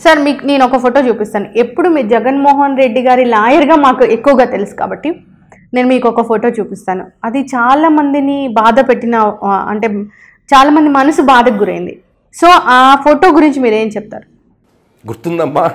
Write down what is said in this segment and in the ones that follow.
sir మీకు నేను ఒక ఫోటో చూపిస్తాను ఎప్పుడు మీరు జగన్మోహన్ రెడ్డి గారి లాయర్గా మాకు ఎక్కువగా తెలుసు కాబట్టి నేను మీకు ఒక ఫోటో చూపిస్తాను అది చాలా మందిని బాధ పెట్టిన ఆ, అంటే చాలా మంది మనసు బాధకు గురైంది సో ఆ ఫోటో గురించి మీరు ఏం చెప్తారు గుర్తుందమ్మా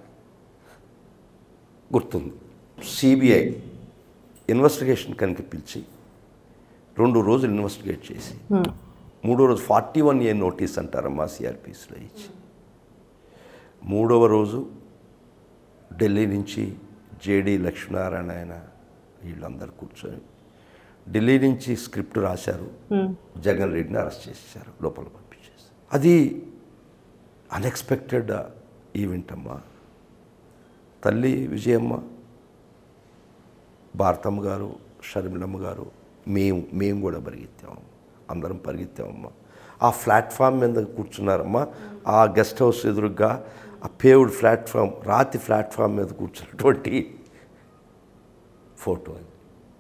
గుర్తుంది సిబిఐ ఇన్వెస్టిగేషన్ కనుక పిలిచి రెండు రోజులు ఇన్వెస్టిగేట్ చేసి మూడో రోజు ఫార్టీ వన్ ఏ నోటీస్ అంటారమ్మా సిఆర్పిస్లో ఇచ్చి మూడవ రోజు ఢిల్లీ నుంచి జేడి లక్ష్మీనారాయణ ఆయన వీళ్ళందరూ కూర్చొని ఢిల్లీ నుంచి స్క్రిప్ట్ రాశారు జగన్ రెడ్డిని అరెస్ట్ చేసేసారు లోపల పంపించేసారు అది అన్ఎక్స్పెక్టెడ్ ఈవెంట్ అమ్మా తల్లి విజయమ్మ భారతమ్మ గారు షర్మిలమ్మ గారు మేము మేము కూడా పరిగెత్తాము అందరం పరిగెత్తామమ్మా ఆ ప్లాట్ఫామ్ మీద కూర్చున్నారమ్మా ఆ గెస్ట్ హౌస్ ఎదురుగా ఆ పేవ్డ్ ప్లాట్ఫామ్ రాతి ప్లాట్ఫామ్ మీద కూర్చున్నటువంటి ఫోటో అది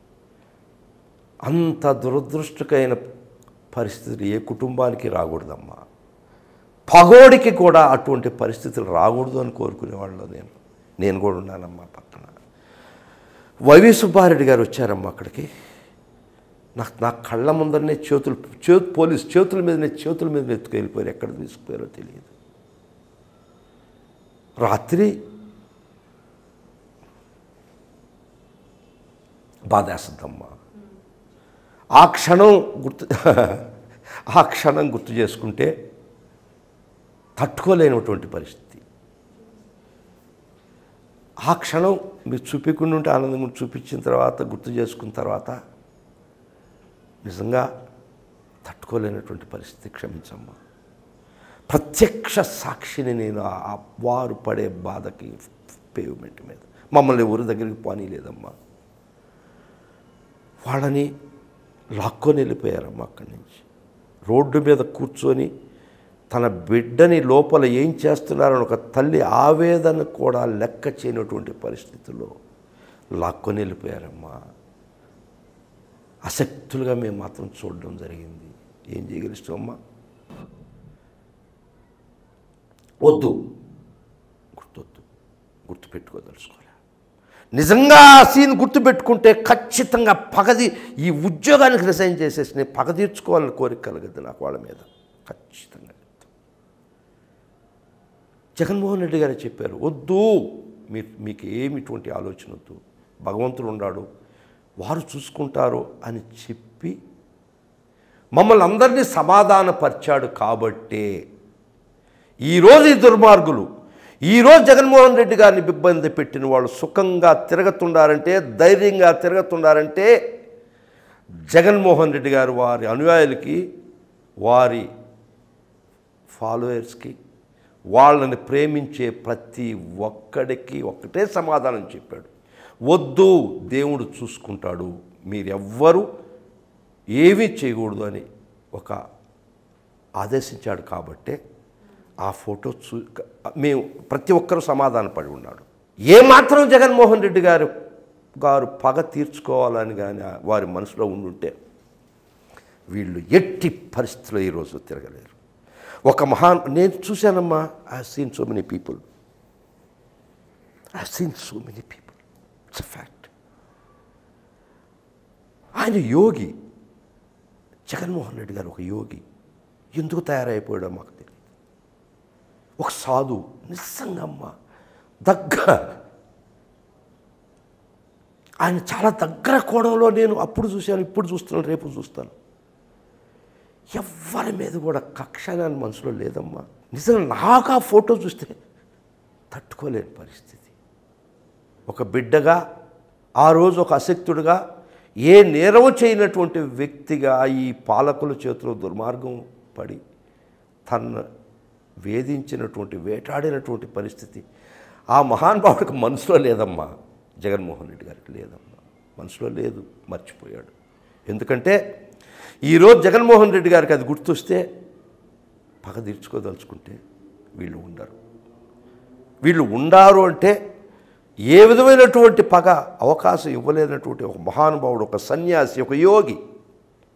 అంత దురదృష్టకైన పరిస్థితులు ఏ కుటుంబానికి రాకూడదమ్మా పగోడికి కూడా అటువంటి పరిస్థితులు రాకూడదు అని కోరుకునేవాళ్ళు నేను నేను కూడా ఉన్నానమ్మా పక్కన వైవి సుబ్బారెడ్డి గారు వచ్చారమ్మా అక్కడికి నాకు నా కళ్ళ ముందరనే చేతులు చే పోలీస్ చేతుల మీదనే చేతుల మీద ఎత్తుకెళ్ళిపోయారు ఎక్కడ తీసుకుపోయారో తెలియదు రాత్రి బాధేస్తుందమ్మా ఆ క్షణం గుర్తు ఆ క్షణం గుర్తు చేసుకుంటే తట్టుకోలేనటువంటి పరిస్థితి ఆ క్షణం మీరు చూపించుకుని ఉంటే ఆనందంగా చూపించిన తర్వాత గుర్తు చేసుకున్న తర్వాత నిజంగా తట్టుకోలేనటువంటి పరిస్థితి క్షమించమ్మా ప్రత్యక్ష సాక్షిని నేను ఆ- ఆ వారు పడే బాధకి పేవ్మెంట్ మీద మమ్మల్ని ఊరి దగ్గరికి పోనీలేదమ్మా వాళ్ళని లాక్కొని వెళ్ళిపోయారమ్మా అక్కడి నుంచి రోడ్డు మీద కూర్చొని తన బిడ్డని లోపల ఏం చేస్తున్నారని ఒక తల్లి ఆవేదన కూడా లెక్క చేయనటువంటి పరిస్థితుల్లో లాక్కొని వెళ్ళిపోయారమ్మా అసక్తులుగా మేము మాత్రం చూడడం జరిగింది ఏం చేయగలుస్తామమ్మా వద్దు గుర్తొద్దు గుర్తుపెట్టుకోదలుచుకోలే నిజంగా ఆ సీన్ గుర్తుపెట్టుకుంటే ఖచ్చితంగా పగది ఈ ఉద్యోగానికి రిజైన్ చేసేసి నేను పగ తీర్చుకోవాలని కోరిక కలగదు నాకు వాళ్ళ మీద ఖచ్చితంగా జగన్మోహన్ రెడ్డి గారు చెప్పారు వద్దు మీ మీకు ఏమి ఇటువంటి ఆలోచన వద్దు భగవంతుడు ఉన్నాడు వారు చూసుకుంటారు అని చెప్పి మమ్మల్ని అందరినీ సమాధానపరిచాడు కాబట్టే ఈరోజు ఈ దుర్మార్గులు ఈరోజు జగన్మోహన్ రెడ్డి గారిని ఇబ్బంది పెట్టిన వాళ్ళు సుఖంగా తిరగతుండారంటే ధైర్యంగా తిరగతుండారంటే జగన్మోహన్ రెడ్డి గారు వారి అనుయాయులకి వారి ఫాలోయర్స్కి వాళ్ళని ప్రేమించే ప్రతి ఒక్కడికి ఒక్కటే సమాధానం చెప్పాడు వద్దు దేవుడు చూసుకుంటాడు మీరెవ్వరూ ఏమీ చేయకూడదు అని ఒక ఆదేశించాడు కాబట్టే ఆ ఫోటో చూ మేము ప్రతి ఒక్కరూ సమాధాన పడి ఉన్నాడు ఏమాత్రం జగన్మోహన్ రెడ్డి గారు గారు పగ తీర్చుకోవాలని కానీ వారి మనసులో ఉండుంటే వీళ్ళు ఎట్టి పరిస్థితుల్లో ఈరోజు తిరగలేరు ఒక మహాన్ నేను చూశానమ్మా I seen so many people I seen so many people it's a fact ఆయన యోగి జగన్మోహన్ రెడ్డి గారు ఒక యోగి ఎందుకు తయారైపోయాడో మాకు తెలియదు ఒక సాధు నిజంగా అమ్మ దగ్గర ఆయన చాలా దగ్గర కోణంలో నేను అప్పుడు చూశాను ఇప్పుడు చూస్తున్నాను రేపు చూస్తాను ఎవ్వరి మీద కూడా కక్ష అని మనసులో లేదమ్మా నిజంగా నాకు ఆ ఫోటో చూస్తే తట్టుకోలేని పరిస్థితి ఒక బిడ్డగా ఆ రోజు ఒక అశక్తుడిగా ఏ నేరం చేయనటువంటి వ్యక్తిగా ఈ పాలకుల చేతిలో దుర్మార్గం పడి తన వేధించినటువంటి వేటాడినటువంటి పరిస్థితి ఆ మహానుభావుడికి మనసులో లేదమ్మా జగన్మోహన్ రెడ్డి గారికి లేదమ్మా మనసులో లేదు మర్చిపోయాడు ఎందుకంటే ఈరోజు జగన్మోహన్ రెడ్డి గారికి అది గుర్తొస్తే పగ తీర్చుకోదలుచుకుంటే వీళ్ళు ఉండరు వీళ్ళు ఉండారు అంటే ఏ విధమైనటువంటి పగ అవకాశం ఇవ్వలేనటువంటి ఒక మహానుభావుడు ఒక సన్యాసి ఒక యోగి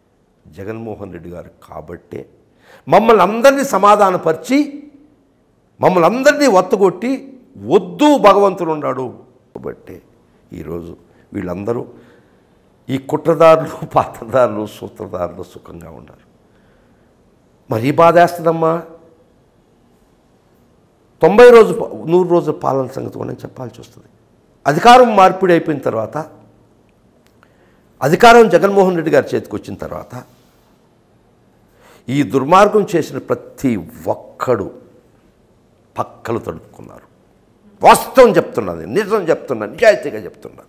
జగన్మోహన్ రెడ్డి గారు కాబట్టే మమ్మల్ని అందరినీ సమాధానపరిచి మమ్మల్ని అందరినీ ఒత్తగొట్టి వద్దు భగవంతుడు ఉన్నాడు కాబట్టి ఈరోజు వీళ్ళందరూ ఈ కుట్రదారులు పాత్రదారులు సూత్రధారులు సుఖంగా ఉన్నారు మరీ బాధేస్తుందమ్మా తొంభై రోజు ప- నూరు రోజుల పాలన సంగతి కూడా నేను చెప్పాల్సి వస్తుంది అధికారం మార్పిడి అయిపోయిన తర్వాత అధికారం జగన్మోహన్ రెడ్డి గారి చేతికి వచ్చిన తర్వాత ఈ దుర్మార్గం చేసిన ప్రతి ఒక్కడు పక్కలు తడుపుకున్నారు వాస్తవం చెప్తున్నాను నేను, నిజం చెప్తున్నా నిజాయితీగా చెప్తున్నా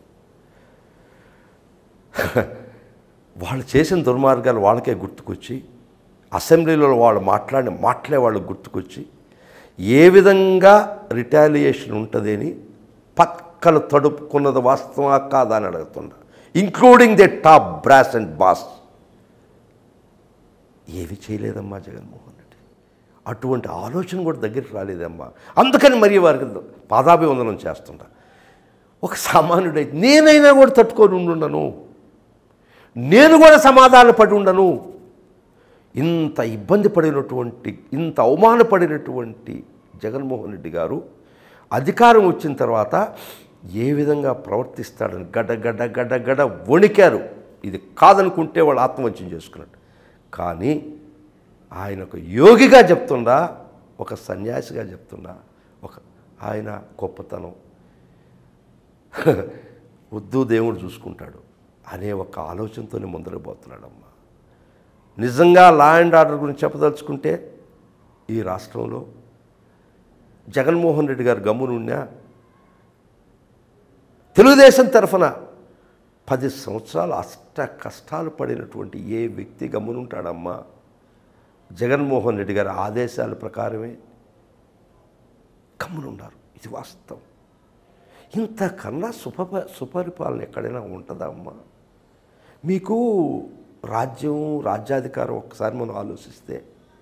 వాళ్ళు చేసిన దుర్మార్గాలు వాళ్ళకే గుర్తుకొచ్చి అసెంబ్లీలో వాళ్ళు మాట్లాడిన మాటలే వాళ్ళకి గుర్తుకొచ్చి ఏ విధంగా రిటాలియేషన్ ఉంటుంది అని పక్కలు తడుపుకున్నది వాస్తవా కాదా అని అడుగుతున్నా including the top brass and boss ఏవి చేయలేదమ్మా జగన్మోహన్ రెడ్డి అటువంటి ఆలోచన కూడా దగ్గరికి రాలేదమ్మా అందుకని మరి వారికి పాదాభివందనం చేస్తుంటా ఒక సామాన్యుడై నేనైనా కూడా తట్టుకొని ఉండుండను నేను కూడా సమాధాన పడి ఉండను ఇంత ఇబ్బంది పడినటువంటి ఇంత అవమానపడినటువంటి జగన్మోహన్ రెడ్డి గారు అధికారం వచ్చిన తర్వాత ఏ విధంగా ప్రవర్తిస్తాడని గడ్డ గడ్డ గడ్డ గడ్డ వణికారు ఇది కాదనుకుంటే వాళ్ళు ఆత్మహత్యం చేసుకున్నాడు కానీ ఆయన ఒక యోగిగా చెప్తుండా ఒక సన్యాసిగా చెప్తుండా ఒక ఆయన గొప్పతనం వద్దు దేవుడు చూసుకుంటాడు అనే ఒక ఆలోచనతోనే ముందరకు పోతున్నాడమ్మా నిజంగా లా అండ్ ఆర్డర్ గురించి చెప్పదలుచుకుంటే ఈ రాష్ట్రంలో జగన్మోహన్ రెడ్డి గారు గమ్మునున్నా తెలుగుదేశం తరఫున పది సంవత్సరాలు అష్ట కష్టాలు పడినటువంటి ఏ వ్యక్తి గమ్మునుంటాడమ్మా జగన్మోహన్ రెడ్డి గారి ఆదేశాల ప్రకారమే గమ్మునున్నారు ఇది వాస్తవం ఇంతకన్నా సుప సుపరిపాలన ఎక్కడైనా ఉంటుందా అమ్మా మీకు రాజ్యం రాజ్యాధికారం ఒక్కసారి మనం ఆలోచిస్తే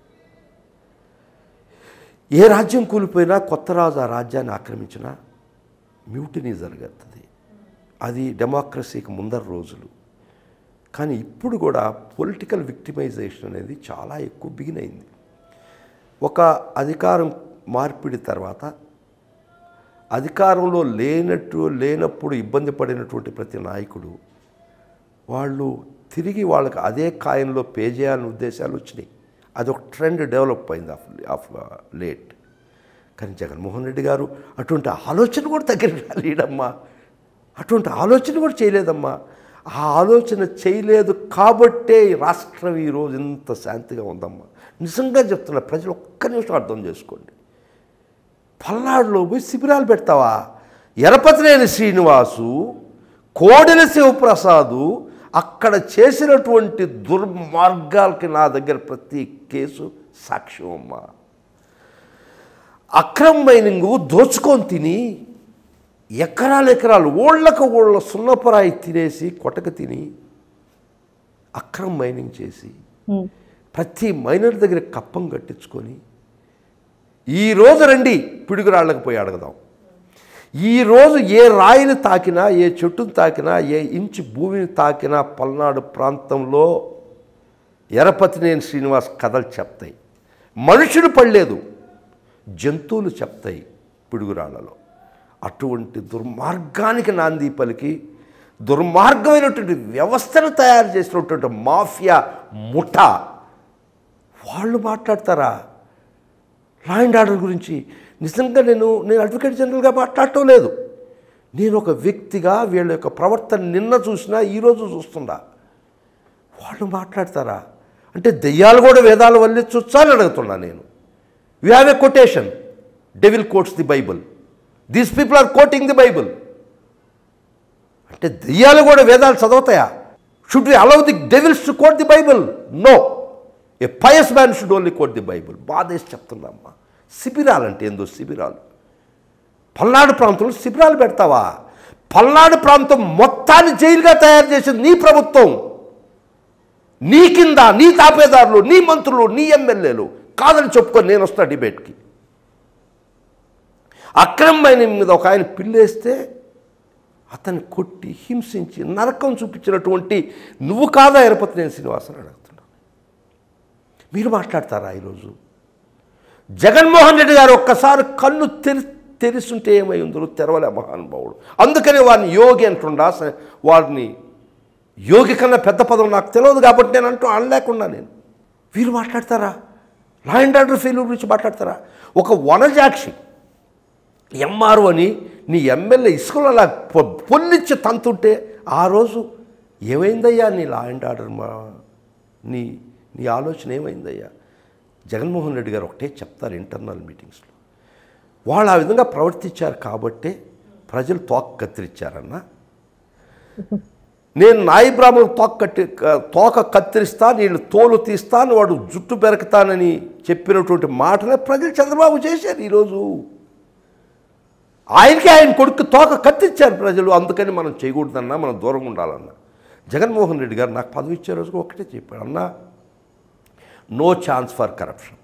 ఏ రాజ్యం కూలిపోయినా కొత్త రాజు ఆ రాజ్యాన్ని ఆక్రమించినా మ్యూటినీ జరుగుతుంది అది డెమోక్రసీకి ముందర రోజులు కానీ ఇప్పుడు కూడా పొలిటికల్ విక్టిమైజేషన్ అనేది చాలా ఎక్కువ బిగిన్ అయింది ఒక అధికారం మార్పిడి తర్వాత అధికారంలో లేనట్టు లేనప్పుడు ఇబ్బంది పడినటువంటి ప్రతి నాయకుడు వాళ్ళు తిరిగి వాళ్ళకి అదే కాయంలో పే చేయాలనే ఉద్దేశాలు వచ్చినాయి అదొక ట్రెండ్ డెవలప్ అయింది ఆఫ్ ఆఫ్ లేట్ కానీ జగన్మోహన్ రెడ్డి గారు అటువంటి ఆలోచన కూడా దగ్గరికి రాలేడమ్మా అటువంటి ఆలోచన కూడా చేయలేదమ్మా ఆ ఆలోచన చేయలేదు కాబట్టే ఈ రాష్ట్రం ఈరోజు ఇంత శాంతిగా ఉందమ్మా నిజంగా చెప్తున్నా ప్రజలు ఒక్క నిమిషం అర్థం చేసుకోండి పల్నాడులో పోయి శిబిరాలు పెడతావా ఎరపతినేని శ్రీనివాసు కోడెల శివప్రసాదు అక్కడ చేసినటువంటి దుర్మార్గాలకి నా దగ్గర ప్రతి కేసు సాక్ష్యం అమ్మా అక్రమ మైనింగ్ దోచుకొని తిని ఎకరాలు ఎకరాలు ఓళ్ళకు ఓళ్ళ సున్నపరాయి తినేసి కొట్టక తిని అక్రమ మైనింగ్ చేసి ప్రతి మైనర్ దగ్గర కప్పం కట్టించుకొని ఈ రోజు రండి పిడుగురాళ్ళకి పోయి అడగదాం ఈరోజు ఏ రాయిని తాకినా ఏ చెట్టును తాకినా ఏ ఇంచు భూమిని తాకినా పల్నాడు ప్రాంతంలో ఎరపతినేని శ్రీనివాస్ కథలు చెప్తాయి మనుషులు పడలేదు జంతువులు చెప్తాయి పిడుగురాళ్ళలో అటువంటి దుర్మార్గానికి నాంది పలికి దుర్మార్గమైనటువంటి వ్యవస్థను తయారు చేసినటువంటి మాఫియా ముఠా వాళ్ళు మాట్లాడతారా లా అండ్ ఆర్డర్ గురించి నిజంగా నేను నేను అడ్వకేట్ జనరల్గా మాట్లాడటం లేదు నేను ఒక వ్యక్తిగా వీళ్ళ యొక్క ప్రవర్తన నిన్న చూసినా ఈరోజు చూస్తుండా వాళ్ళు మాట్లాడతారా అంటే దెయ్యాలు కూడా వేదాలు వల్లించొచ్చా అని అడుగుతున్నా నేను we have a quotation devil quotes the Bible these people are quoting the Bible అంటే దెయ్యాలు కూడా వేదాలు చదువుతాయా should we allow the devils to quote the Bible no a pious man should only quote the Bible బాధేసి చెప్తున్నామ్మా శిబిరాలు అంటే ఏందో శిబిరాలు పల్నాడు ప్రాంతంలో శిబిరాలు పెడతావా పల్నాడు ప్రాంతం మొత్తాన్ని జైలుగా తయారు చేసింది నీ ప్రభుత్వం నీ కింద నీ తాపేదారులు నీ మంత్రులు నీ ఎమ్మెల్యేలు కాదని చెప్పుకొని నేను వస్తా డిబేట్కి అక్రమమైన మీద ఒక ఆయన పిల్లేస్తే అతన్ని కొట్టి హింసించి నరకం చూపించినటువంటి నువ్వు కాదా ఎరపతి నేను శ్రీనివాసని అడుగుతున్నాను మీరు మాట్లాడతారా ఈరోజు జగన్మోహన్ రెడ్డి గారు ఒక్కసారి కన్ను తెరి తెరిస్తుంటే ఏమై ఉందో తెరవలే మహానుభావుడు అందుకని వారిని యోగి అంటుండా స- వారిని యోగి కన్నా పెద్ద పదం నాకు తెలియదు కాబట్టి నేను అంటూ అనలేకుండా నేను వీరు మాట్లాడతారా లా అండ్ ఆర్డర్ ఫెయిల్యూర్ గురించి మాట్లాడతారా ఒక వనజాక్షి ఎంఆర్ఓ అని నీ ఎమ్మెల్యే ఇసుకలో అలా పొ- పొల్లిచ్చి తంతుంటే ఆ రోజు ఏమైందయ్యా నీ లా అండ్ ఆర్డర్ మా నీ నీ ఆలోచన ఏమైందయ్యా జగన్మోహన్ రెడ్డి గారు ఒకటే చెప్తారు ఇంటర్నల్ మీటింగ్స్లో వాళ్ళు ఆ విధంగా ప్రవర్తించారు కాబట్టే ప్రజలు తోక కత్తిరించారన్నా నేను నాయి బ్రాహ్మణులు తోక కట్టి క- తోక కత్తిరిస్తా నేను తోలు తీస్తాను వాడు జుట్టు పెరకుతానని చెప్పినటువంటి మాటనే ప్రజలు చంద్రబాబు చేశారు ఈరోజు ఆయనకి ఆయన కొడుకు తోక కత్తిచ్చారు ప్రజలు అందుకని మనం చేయకూడదన్నా మనం దూరంగా ఉండాలన్నా జగన్మోహన్ రెడ్డి గారు నాకు పదవి ఇచ్చే రోజు ఒకటే చెప్పాడు అన్నా నో ఛాన్స్ ఫర్ కరప్షన్